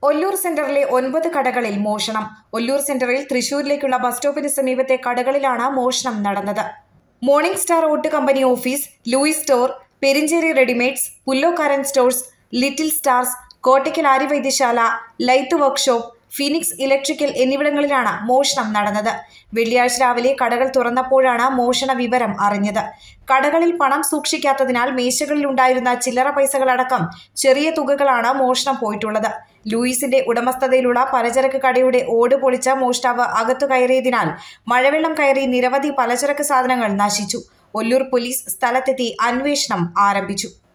ഒല്ലൂർ സെന്ററിലെ ഒൻപത് കടകളിൽ മോഷണം ഒല്ലൂർ സെന്ററിൽ തൃശൂരിലേക്കുള്ള ബസ് സ്റ്റോപ്പിന് സമീപത്തെ കടകളിലാണ് മോഷണം നടന്നത് മോർണിംഗ് സ്റ്റാർ ഓട്ട് company office Louis store Perincheri readymades Pullokkaran stores little stars Kottakkal Arya Vaidya Sala light workshop Phoenix electrical എന്നിവിടങ്ങളിലാണ് മോഷണം നടന്നത് വെള്ളിയാഴ്ച രാവിലെ കടകൾ തുറന്നപ്പോഴാണ് മോഷണ വിവരം അറിഞ്ഞത് കടകളിൽ പണം സൂക്ഷിക്കാത്തതിനാൽ മേശകളിലുണ്ടായിരുന്ന ചില്ലറ പൈസകളടക്കം ചെറിയ തുകകളാണ് മോഷണം പോയിട്ടുള്ളത് ലൂയിസിന്റെ ഉടമസ്ഥതയിലുള്ള പലചരക്ക് കടയുടെ ഓട് പൊളിച്ച മോഷ്ടാവ് അകത്തു കയറിയതിനാൽ മഴവെള്ളം കയറി നിരവധി പലചരക്ക് സാധനങ്ങൾ നശിച്ചു ഒല്ലൂർ പോലീസ് സ്ഥലത്തെത്തി അന്വേഷണം ആരംഭിച്ചു